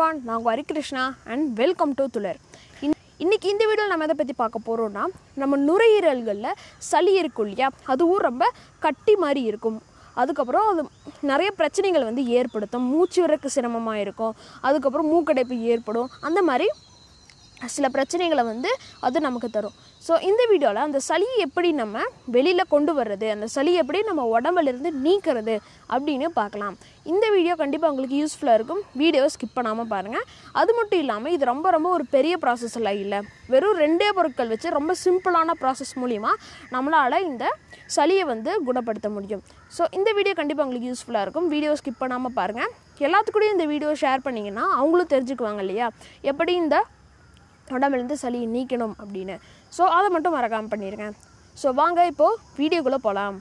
everyone நான் உங்கள் Harikrishna and welcome to துளர் இன் இன்னைக்கு இந்த வீடியோவில் நம்ம எதை பற்றி பார்க்க போகிறோம்னா நம்ம நுரையீரல்களில் சளி இருக்கும் இல்லையா அதுவும் ரொம்ப கட்டி மாதிரி இருக்கும் அதுக்கப்புறம் அது நிறைய பிரச்சனைகள் வந்து ஏற்படுத்தும் மூச்சு விறக்கு சிரமமாக இருக்கும் அதுக்கப்புறம் மூக்கடைப்பு ஏற்படும் அந்த மாதிரி சில பிரச்சனைகளை வந்து அது நமக்கு தரும் ஸோ இந்த வீடியோவில் அந்த சளியை எப்படி நம்ம வெளியில் கொண்டு வர்றது அந்த சளி எப்படி நம்ம உடம்புலேருந்து நீக்கிறது அப்படின்னு பார்க்கலாம் இந்த வீடியோ கண்டிப்பாக உங்களுக்கு யூஸ்ஃபுல்லாக இருக்கும் வீடியோ ஸ்கிப் பண்ணாமல் பாருங்கள் அது மட்டும் இல்லாமல் இது ரொம்ப ரொம்ப ஒரு பெரிய ப்ராசஸ் எல்லாம் இல்லை வெறும் ரெண்டே பொருட்கள் வச்சு ரொம்ப சிம்பிளான ப்ராசஸ் மூலிமா நம்மளால் இந்த சளியை வந்து குணப்படுத்த முடியும் ஸோ இந்த வீடியோ கண்டிப்பாக உங்களுக்கு யூஸ்ஃபுல்லாக இருக்கும் வீடியோ ஸ்கிப் பண்ணாமல் பாருங்கள் எல்லாத்துக்கூடயும் இந்த வீடியோ ஷேர் பண்ணிங்கன்னா அவங்களும் தெரிஞ்சுக்குவாங்க இல்லையா எப்படி இந்த உடம்புலேருந்து சளியை நீக்கணும் அப்படின்னு ஸோ அதை மட்டும் மறக்காமல் பண்ணிடுங்க ஸோ வாங்க இப்போது வீடியோக்குள்ளே போகலாம்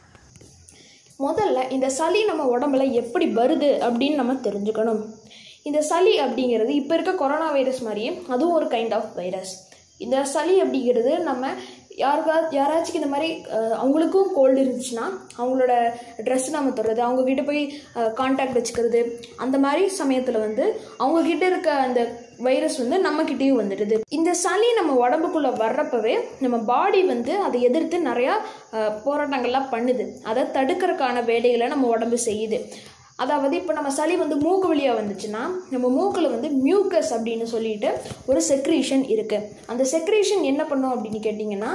முதல்ல இந்த சளி நம்ம உடம்புல எப்படி வருது அப்படின்னு நம்ம தெரிஞ்சுக்கணும் இந்த சளி அப்படிங்கிறது இப்போ இருக்க கொரோனா வைரஸ் மாதிரியே அதுவும் ஒரு கைண்ட் ஆஃப் வைரஸ் இந்த சளி அப்படிங்கிறது நம்ம யாருக்கா யாராச்சும் இந்த மாதிரி அஹ், அவங்களுக்கும் கோல்டு இருந்துச்சுன்னா அவங்களோட ட்ரெஸ் நம்ம தொடுறது அவங்க கிட்ட போய் காண்டாக்ட் வச்சுக்கிறது அந்த மாதிரி சமயத்தில் வந்து அவங்க கிட்ட இருக்க அந்த வைரஸ் வந்து நம்ம கிட்டேயும் வந்துடுது இந்த சளி நம்ம உடம்புக்குள்ள வர்றப்பவே நம்ம பாடி வந்து அதை எதிர்த்து நிறையா அஹ், போராட்டங்கள்லாம் பண்ணுது அதை தடுக்கிறதுக்கான வேலைகளை நம்ம உடம்பு செய்யுது அதாவது இப்போ நம்ம சளி வந்து மூக்கு வழியாக வந்துச்சுன்னா நம்ம மூக்கில் வந்து மியூக்கஸ் அப்படின்னு சொல்லிட்டு ஒரு செக்ரீஷன் இருக்குது அந்த செக்ரீஷன் என்ன பண்ணும் அப்படின்னு கேட்டிங்கன்னா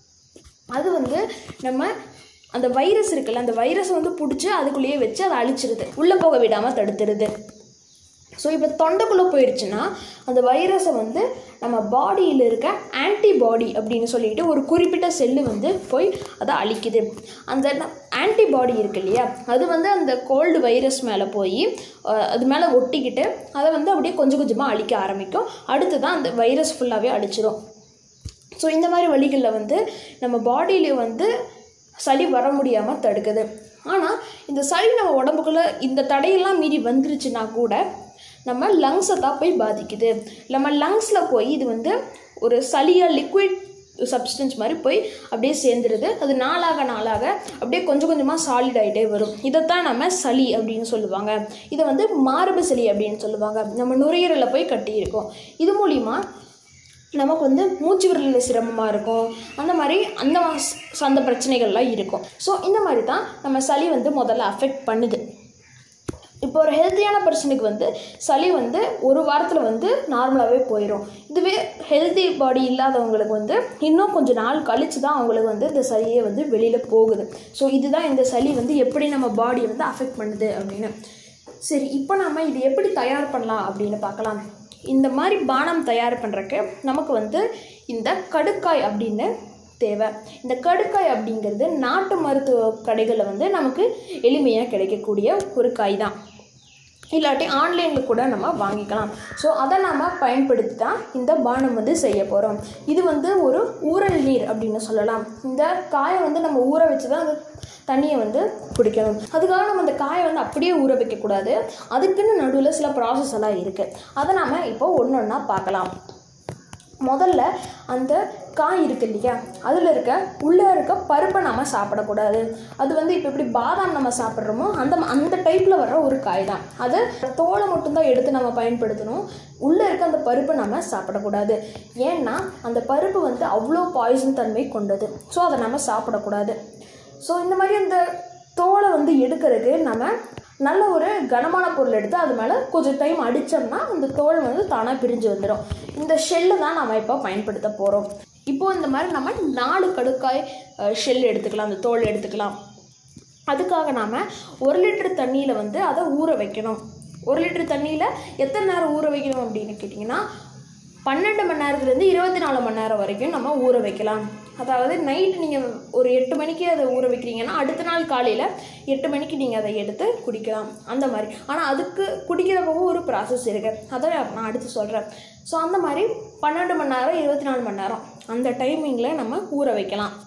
அது வந்து நம்ம அந்த வைரஸ் இருக்குல்ல அந்த வைரஸை வந்து பிடிச்சி அதுக்குள்ளேயே வச்சு அதை அழிச்சிருது உள்ளே போக விடாமல் தடுத்துருது ஸோ இப்போ தொண்டைக்குள்ளே போயிடுச்சுன்னா அந்த வைரஸை வந்து நம்ம பாடியில் இருக்க ஆன்டிபாடி அப்படின்னு சொல்லிட்டு ஒரு குறிப்பிட்ட செல்லு வந்து போய் அதை அழிக்குது அந்த ஆன்டிபாடி இருக்கு இல்லையா அது வந்து அந்த கோல்டு வைரஸ் மேலே போய் அஹ், அது மேலே ஒட்டிக்கிட்டு அதை வந்து அப்படியே கொஞ்சம் கொஞ்சமாக அழிக்க ஆரம்பிக்கும் அடுத்து தான் அந்த வைரஸ் ஃபுல்லாகவே அழிச்சிரும் ஸோ இந்த மாதிரி வழிகளில் வந்து நம்ம பாடியில வந்து சளி வர முடியாமல் தடுக்குது ஆனால் இந்த சளி நம்ம உடம்புக்குள்ளே இந்த தடையெல்லாம் மீறி வந்துருச்சுன்னா கூட நம்ம லங்ஸை தான் போய் பாதிக்குது நம்ம லங்ஸில் போய் இது வந்து ஒரு சளியாக லிக்விட் சப்ஸ்டன்ஸ் மாதிரி போய் அப்படியே சேர்ந்துருது அது நாளாக நாளாக அப்படியே கொஞ்சம் கொஞ்சமாக சாலிட் ஆகிட்டே வரும் இதைத்தான் நம்ம சளி அப்படின்னு சொல்லுவாங்க இதை வந்து மார்பு சளி அப்படின்னு சொல்லுவாங்க நம்ம நுரையீரலில் போய் கட்டியிருக்கோம் இது மூலிமா நமக்கு வந்து மூச்சு விரலில் சிரமமாக இருக்கும் அந்த மாதிரி அந்த மா- ஸ்- அந்த பிரச்சனைகள்லாம் இருக்கும் ஸோ இந்த மாதிரி தான் நம்ம சளி வந்து முதல்ல அஃபெக்ட் பண்ணுது இப்போ ஒரு ஹெல்த்தியான பர்சனுக்கு வந்து சளி வந்து ஒரு வாரத்தில் வந்து நார்மலாகவே போயிடும் இதுவே ஹெல்தி பாடி இல்லாதவங்களுக்கு வந்து இன்னும் கொஞ்சம் நாள் கழித்து தான் அவங்களுக்கு வந்து இந்த சளியே வந்து வெளியில் போகுது ஸோ இதுதான் இந்த சளி வந்து எப்படி நம்ம பாடியை வந்து அஃபெக்ட் பண்ணுது அப்படின்னு சரி இப்போ நம்ம இது எப்படி தயார் பண்ணலாம் அப்படின்னு பார்க்கலாம் இந்த மாதிரி பானம் தயார் பண்ணுறக்கு நமக்கு வந்து இந்த கடுக்காய் அப்படின்னு தேவை இந்த கடுக்காய் அப்படிங்கிறது நாட்டு மருத்துவ கடைகளில் வந்து நமக்கு எளிமையாக கிடைக்கக்கூடிய ஒரு காய் தான் இல்லாட்டி ஆன்லைனில் கூட நம்ம வாங்கிக்கலாம் ஸோ அதை நம்ம பயன்படுத்தி தான் இந்த பானம் வந்து செய்ய போகிறோம் இது வந்து ஒரு ஊறல் நீர் அப்படின்னு சொல்லலாம் இந்த காயை வந்து நம்ம ஊற வச்சு தான் அந்த தண்ணியை வந்து குடிக்கணும் அதுக்காக நம்ம அந்த காயை வந்து அப்படியே ஊற வைக்கக்கூடாது அதுக்குன்னு நடுவில் சில ப்ராசஸ் எல்லாம் இருக்குது அதை நாம் இப்போ ஒன்று ஒன்றா பார்க்கலாம் முதல்ல அந்த காய் இருக்கு இல்லையா அதில் இருக்க உள்ளே இருக்க பருப்பை நம்ம சாப்பிடக்கூடாது அது வந்து இப்போ எப்படி பாதாம் நம்ம சாப்பிட்றோமோ அந்த அந்த டைப்பில் வர்ற ஒரு காய் தான் அது தோலை மட்டும்தான் எடுத்து நம்ம பயன்படுத்தணும் உள்ளே இருக்க அந்த பருப்பை நம்ம சாப்பிடக்கூடாது ஏன்னா அந்த பருப்பு வந்து அவ்வளோ பாய்சன் தன்மை கொண்டது ஸோ அதை நம்ம சாப்பிடக்கூடாது ஸோ இந்த மாதிரி அந்த தோலை வந்து எடுக்கிறதுக்கு நம்ம நல்ல ஒரு கனமான பொருள் எடுத்து அது மேலே கொஞ்சம் டைம் அடித்தோம்னா அந்த தோல் வந்து தானாக பிரிஞ்சு வந்துடும் இந்த ஷெல்லு தான் நம்ம இப்போ பயன்படுத்த போகிறோம் இப்போ இந்த மாதிரி நம்ம நாலு கடுக்காய் ஷெல் எடுத்துக்கலாம் அந்த தோல் எடுத்துக்கலாம் அதுக்காக நாம் ஒரு லிட்டர் தண்ணியில் வந்து அதை ஊற வைக்கணும் ஒரு லிட்டர் தண்ணியில் எத்தனை நேரம் ஊற வைக்கணும் அப்படின்னு கேட்டிங்கன்னா பன்னெண்டு மணி நேரத்துலேருந்து இருபத்தி நாலு மணி நேரம் வரைக்கும் நம்ம ஊற வைக்கலாம் அதாவது நைட்டு நீங்கள் ஒரு எட்டு மணிக்கு அதை ஊற வைக்கிறீங்கன்னா அடுத்த நாள் காலையில் எட்டு மணிக்கு நீங்கள் அதை எடுத்து குடிக்கலாம் அந்த மாதிரி ஆனால் அதுக்கு குடிக்கிறப்பவும் ஒரு ப்ராசஸ் இருக்குது அதை நான் அடுத்து சொல்கிறேன் ஸோ அந்த மாதிரி பன்னெண்டு மணி நேரம் இருபத்தி நாலு மணி நேரம் அந்த டைமிங்கில் நம்ம ஊற வைக்கலாம்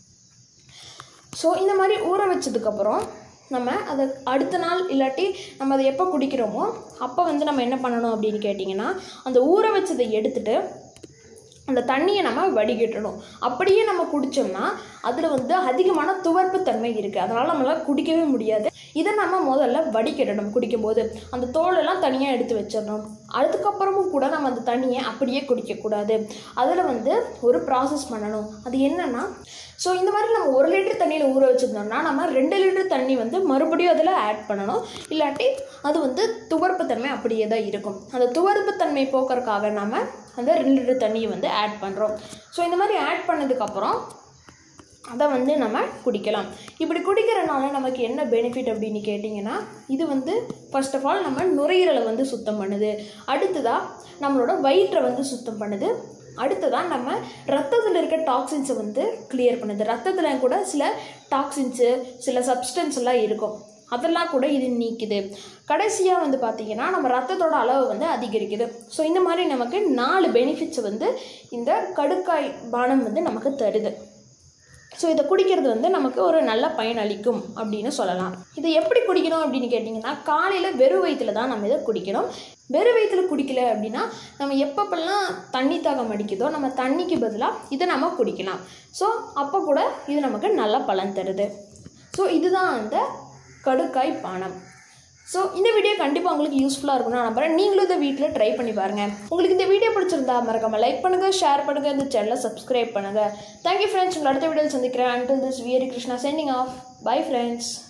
ஸோ இந்த மாதிரி ஊற வச்சதுக்கப்புறம் நம்ம அதை அடுத்த நாள் இல்லாட்டி நம்ம அதை எப்போ குடிக்கிறோமோ அப்போ வந்து நம்ம என்ன பண்ணணும் அப்படின்னு கேட்டிங்கன்னா அந்த ஊற வச்சதை எடுத்துட்டு அந்த தண்ணியை நம்ம வடிகட்டணும் அப்படியே நம்ம குடித்தோம்னா அதில் வந்து அதிகமான துவர்ப்பு தன்மை இருக்குது அதனால் நம்மளால் குடிக்கவே முடியாது இதை நம்ம முதல்ல வடிகட்டணும் குடிக்கும்போது அந்த தோலெல்லாம் தனியாக எடுத்து வச்சிடணும் அதுக்கப்புறமும் கூட நம்ம அந்த தண்ணியை அப்படியே குடிக்கக்கூடாது அதில் வந்து ஒரு ப்ராசஸ் பண்ணணும் அது என்னென்னா ஸோ இந்த மாதிரி நம்ம ஒரு லிட்டர் தண்ணியில் ஊற வச்சுருந்தோம்னா நம்ம ரெண்டு லிட்டர் தண்ணி வந்து மறுபடியும் அதில் ஆட் பண்ணணும் இல்லாட்டி அது வந்து துவர்ப்பு தன்மை அப்படியே தான் இருக்கும் அந்த துவர்ப்பு தன்மை போக்குறதுக்காக நம்ம அந்த ரெண்டு லிட்டர் தண்ணியை வந்து ஆட் பண்ணுறோம் ஸோ இந்த மாதிரி ஆட் பண்ணதுக்கப்புறம் அதை வந்து நம்ம குடிக்கலாம் இப்படி குடிக்கிறனால நமக்கு என்ன பெனிஃபிட் அப்படின்னு கேட்டிங்கன்னா இது வந்து ஃபர்ஸ்ட் ஆஃப் ஆல் நம்ம நுரையீரலை வந்து சுத்தம் பண்ணுது அடுத்ததாக நம்மளோட வயிற்றை வந்து சுத்தம் பண்ணுது அடுத்ததாக நம்ம ரத்தத்தில் இருக்க டாக்ஸின்ஸை வந்து கிளியர் பண்ணுது ரத்தத்தில் கூட சில டாக்ஸின்ஸு சில சப்ஸ்டன்ஸ் எல்லாம் இருக்கும் அதெல்லாம் கூட இது நீக்குது கடைசியாக வந்து பார்த்திங்கன்னா நம்ம ரத்தத்தோட அளவு வந்து அதிகரிக்குது ஸோ இந்த மாதிரி நமக்கு நாலு பெனிஃபிட்ஸ் வந்து இந்த கடுக்காய் பானம் வந்து நமக்கு தருது ஸோ இதை குடிக்கிறது வந்து நமக்கு ஒரு நல்ல பயன் அளிக்கும் அப்படின்னு சொல்லலாம் இதை எப்படி குடிக்கணும் அப்படின்னு கேட்டிங்கன்னா காலையில் வெறும் வயிற்றில் தான் நம்ம இதை குடிக்கணும் வெறும் வயிற்றில் குடிக்கல அப்படின்னா நம்ம எப்பப்பெல்லாம் தண்ணி தாகம் அடிக்குதோ நம்ம தண்ணிக்கு பதிலாக இதை நம்ம குடிக்கலாம் ஸோ அப்போ கூட இது நமக்கு நல்ல பலன் தருது ஸோ இதுதான் அந்த கடுக்காய் பானம் ஸோ இந்த வீடியோ கண்டிப்பாக உங்களுக்கு யூஸ்ஃபுல்லாக இருக்கும்னு நான் நம்புறேன் நீங்களும் இதை வீட்டில் ட்ரை பண்ணி பாருங்கள் உங்களுக்கு இந்த வீடியோ பிடிச்சிருந்தா மறக்காம லைக் பண்ணுங்கள் ஷேர் பண்ணுங்கள் இந்த சேனலை சப்ஸ்கிரைப் பண்ணுங்கள் தேங்க்யூ ஃப்ரெண்ட்ஸ் உங்களை அடுத்த வீடியோவில் சந்திக்கிறேன் அண்டில் திஸ் வியரி கிருஷ்ணா சென்டிங் ஆஃப் பை ஃப்ரெண்ட்ஸ்